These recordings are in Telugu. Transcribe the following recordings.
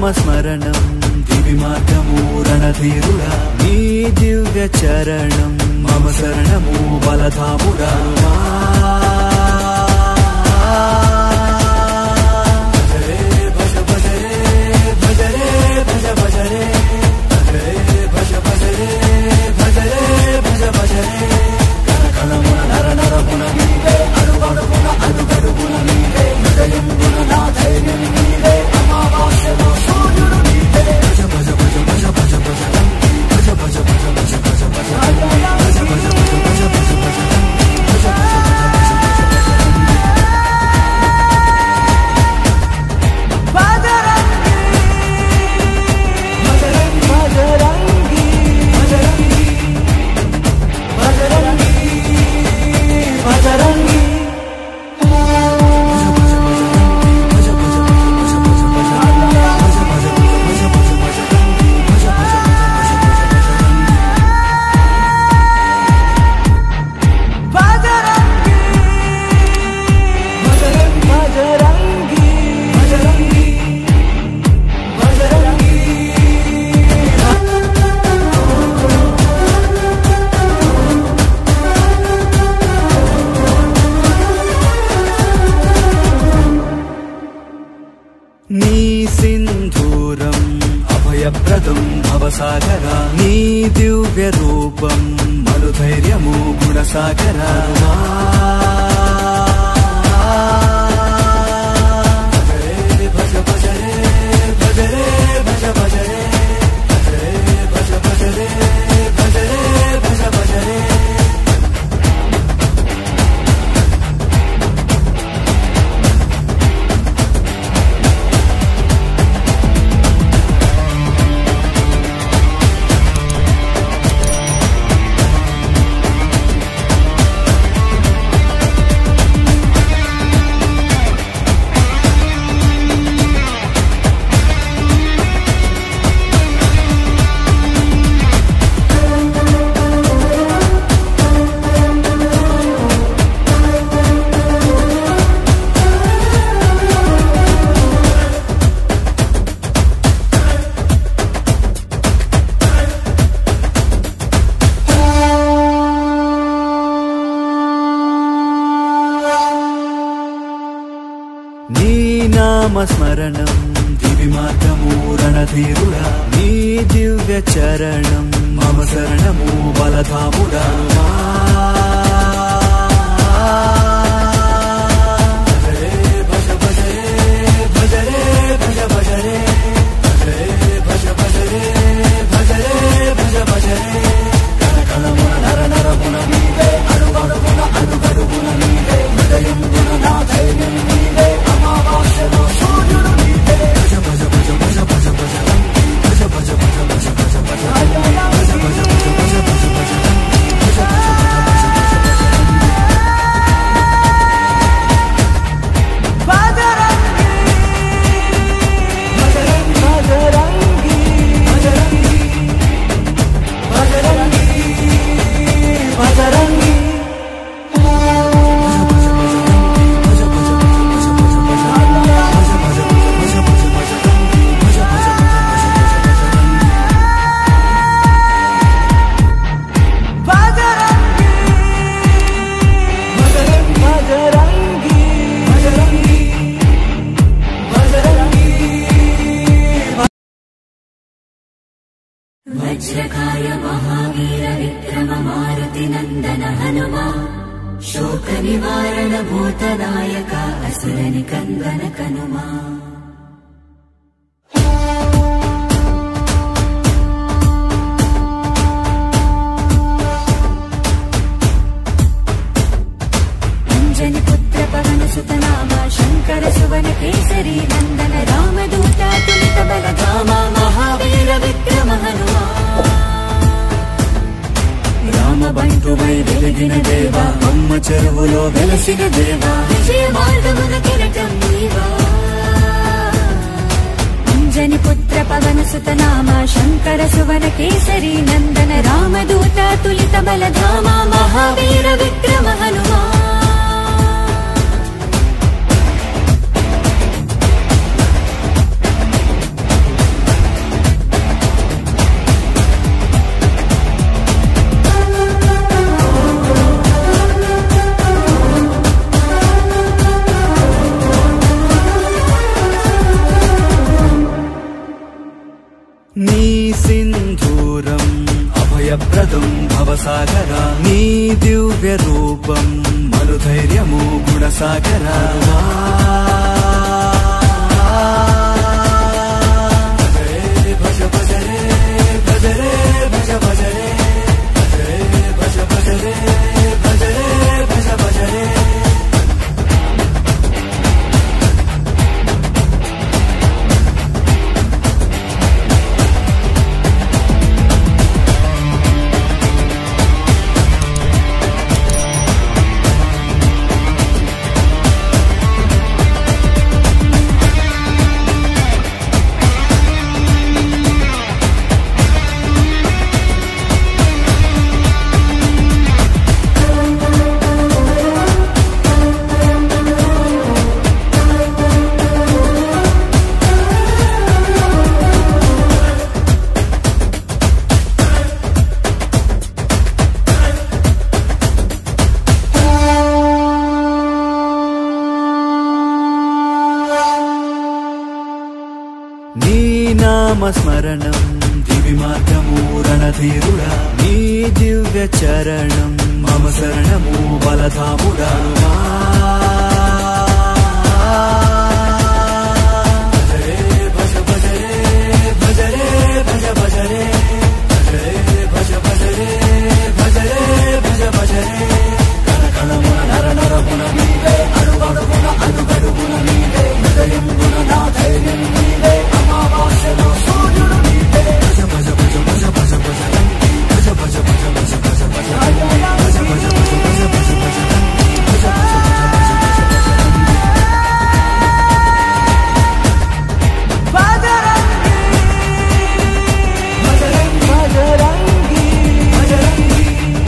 నామస్మరణం దివి మార్గము రణధీరుడా నీ దివ్య చరణం మమ శరణము బలధాముడా భజరే భజ భజరే భజరే భజ భజరే భజరే భజ భజరే భజరే భజ భజరే కనకనమున నర నరమున నీవే అడుగడుగున అడుగడుగున నీవే హృదయంబున నా ధైర్యం నీవే అమావాస్యలో సూర్యుడు నీవే భజ భజ భజ భజ భజ భజ భజ భజ భజ భజ భజ భజ భజ భజ భజ భజ భజ భజ భజ నీ సింధూరం అభయప్రదం భవసాగర నీ దివ్య రూపం మనుధైర్యము గుణసాగర భజరే భజ భజరే భజరే భజ భజరే భజరే భజ భజరే భజరే భజ భజరే నీ నామస్మరణం దివి మార్గము రణధీరుడా నీ దివ్య చరణం మమ శరణము బలధాముడా భజరే భజ భజరే భజరే భజ భజరే భజరే భజ భజరే భజరే భజ భజరే కనకనమున నర నరమున నీవే అడుగడుగున అడుగడుగున నీవే హృదయంబున నా ధైర్యం నీవే అమావాస్యలో సూర్యుడు నీవే భజ భజ భజ భజ భజ భజ భజ భజ భజ భజ భజ భజ భజ భజ భజ భజ భజ భజ वज्रकाय महावीर विक्रम मारुति नन्दन हनुमा शोक निवारण भूतनायक असुर निकन्दन कनुमा अञ्जनि पुत्र पवन सुत नाम शङ्कर सुवन केसरी नन्दन रामदूत तुलित बलधामा महावीर विक्रम हनुमा రామ బంటువై వెలిగిన దేవా అమ్మ చెరువులో వెలసిన దేవా విజయ మార్గమున కిరటం నీవా అంజని పుత్ర పవన సుత నామ శంకర సువన కేసరి నందన రామదూత తులిత బలధామ మహావీర విక్రమ హనుమా సింధూరం అభయప్రదం భవసాగర నీ దివ్య రూపం మనుధైర్యము గుణసాగర భజ భజ రే భజ రే భజ భజ రే భజ రే భజ భజ రే భజ రే భజ భజ రే నీ నామస్మరణం దివి మార్గము రణధీరుడా నీ దివ్య చరణం మమ శరణము బలధాముడా భజ రే భజ భజ రే భజ రే భజ భజ రే భజ రే భజ భజ రే భజ రే భజ భజ రే కణ కణమున నర నరమున నీవే అడుగడుగున అడుగడుగున నీవే హృదయమున నా ధైర్యం నీవే అమావాస్యలో సూర్యుడు నీవే భజ భజ భజ భజ భజ భజ రంగి భజ భజ భజ భజ భజ భజ రంగి భజ భజ భజ భజ భజ భజ రంగి భజ భజ భజ భజ భజ భజ రంగి భజరంగి భజరంగి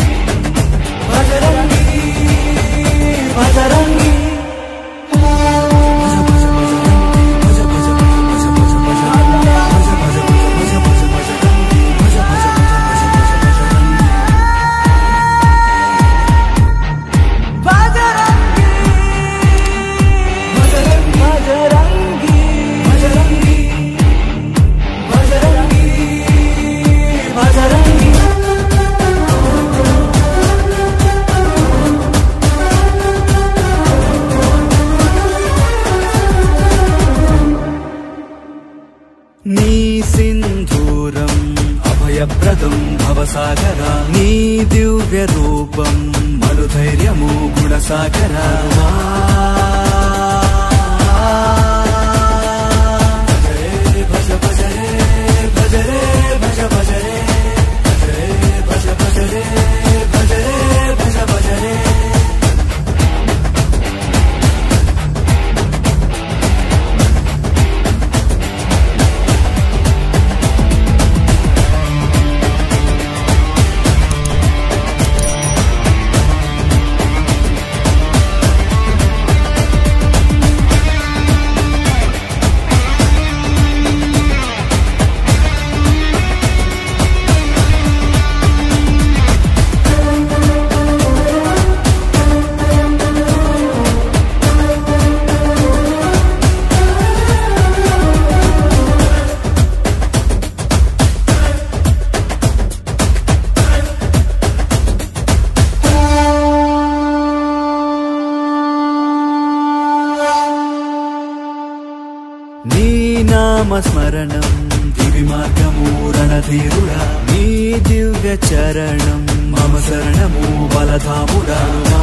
భజరంగి భజరంగి నీ సింధూరం అభయప్రదం భవసాగర నీ దివ్య రూపం మనుధైర్యము గుణసాగర భజ రే భజ భజ రే భజ రే భజ భజ రే భజ రే భజ భజ రే భజ రే భజ భజ రే నీ నామస్మరణం దివి మార్గము రణధీరుడా నీ దివ్య చరణం మమ శరణము బలధాముడా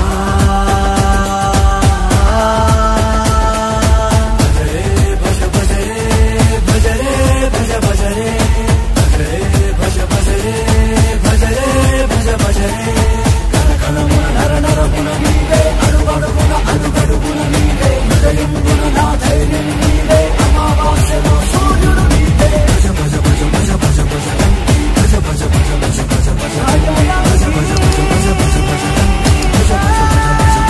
భజ రే భజ భజ రే భజ రే భజ భజ రే భజ రే భజ భజ రే భజ రే భజ భజ రే కణ కణమున నర నరమున నీవే అడుగడుగున అడుగడుగున నీవే హృదయమున నా ధైర్యం నీవే అమావాస్యలో సూర్యుడు నీవే భజ భజ భజ భజ భజ భజ రంగి భజ భజ భజ భజ భజ భజ రంగి భజ భజ భజ భజ భజ భజ రంగి భజ భజ భజ భజ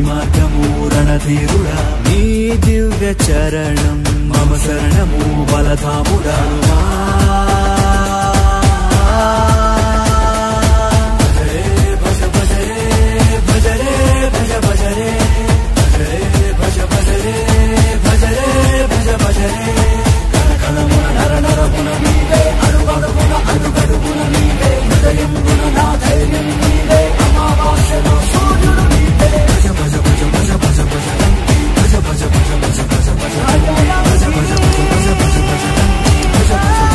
దివి మార్గము రణధీరుడా నీ దివ్య చరణం మమ శరణము బలధాముడా భజ భజ రే భజ రే భజ భజ రే భజ భజ రే భజ రే భజ భజ రే కనకనమున నర నరమున నీవే అడుగడుగున అడుగడుగున నీవే హృదయంబున నా ధైర్యం నీవే అమావాస్యలో సూర్యుడు నీవే భజ భజ భజ భజ భజ భజ భజ భజ భజ భజ భజ భజ భజ భజ భజ భజ భజ భజ భజ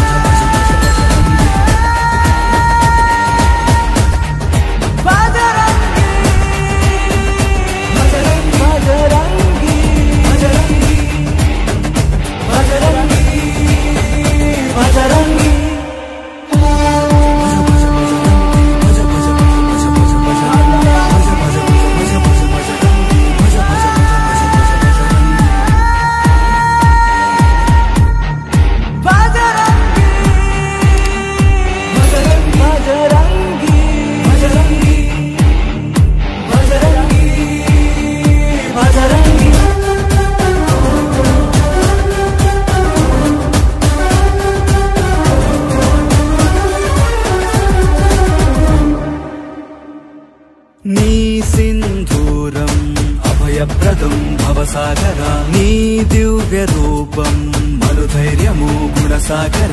నీ సింధూరం అభయప్రదం భవసాగర నీ దివ్య రూపం మనుధైర్యము గుణసాగర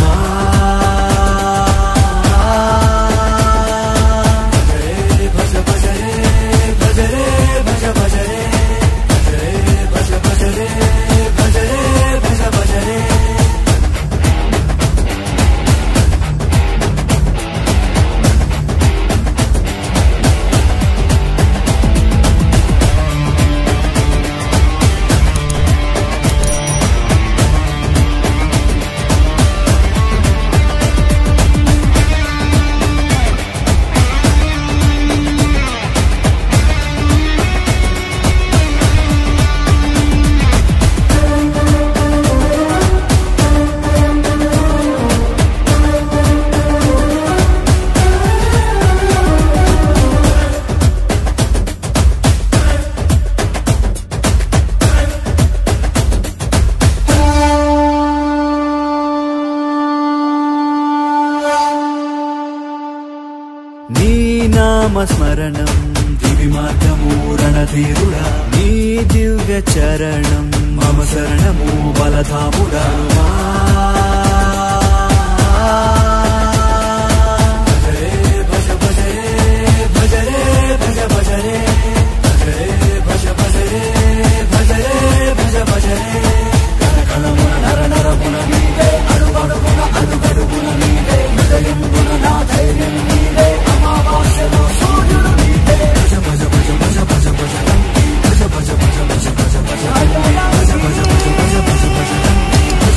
భజ భజ రే భజ రే భజ భజ రే భజ భజ రే భజ రే భజ భజ రే నీ నామస్మరణం దివి మార్గము రణధీరుడా నీ దివ్య చరణం మమ శరణము బలధాముడా భజ భజ రే భజ రే భజ భజ రే భజ భజ రే భజ రే భజ భజ రే కనకనమున నర నరమున నీవే అడుగడుగున అడుగడుగున నీవే హృదయంబున నా ధైర్యం నీవే అమావాస్యలో సూర్యుడు నీవే భజ భజ భజ భజ భజ భజ భజ భజ భజ భజ భజ భజ భజ భజ భజ భజ భజ భజ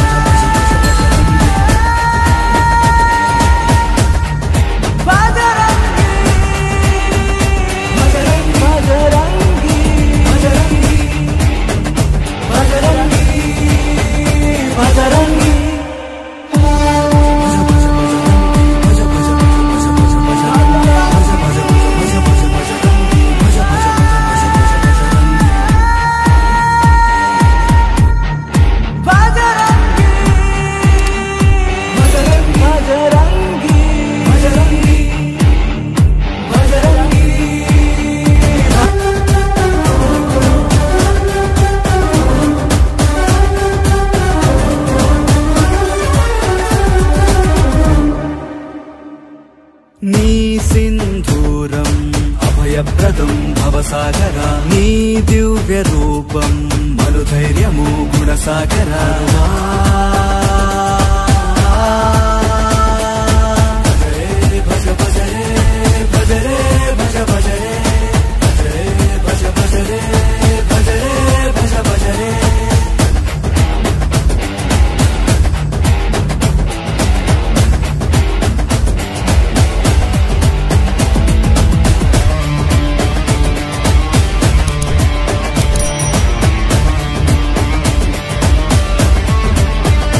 నీ సింధూరం అభయప్రదం భవసాగర నీ దివ్య రూపం మనుధైర్యము గుణసాగర భజ భజ రే భజ రే భజ భజ రే భజ భజ రే భజ రే భజ భజ రే భజ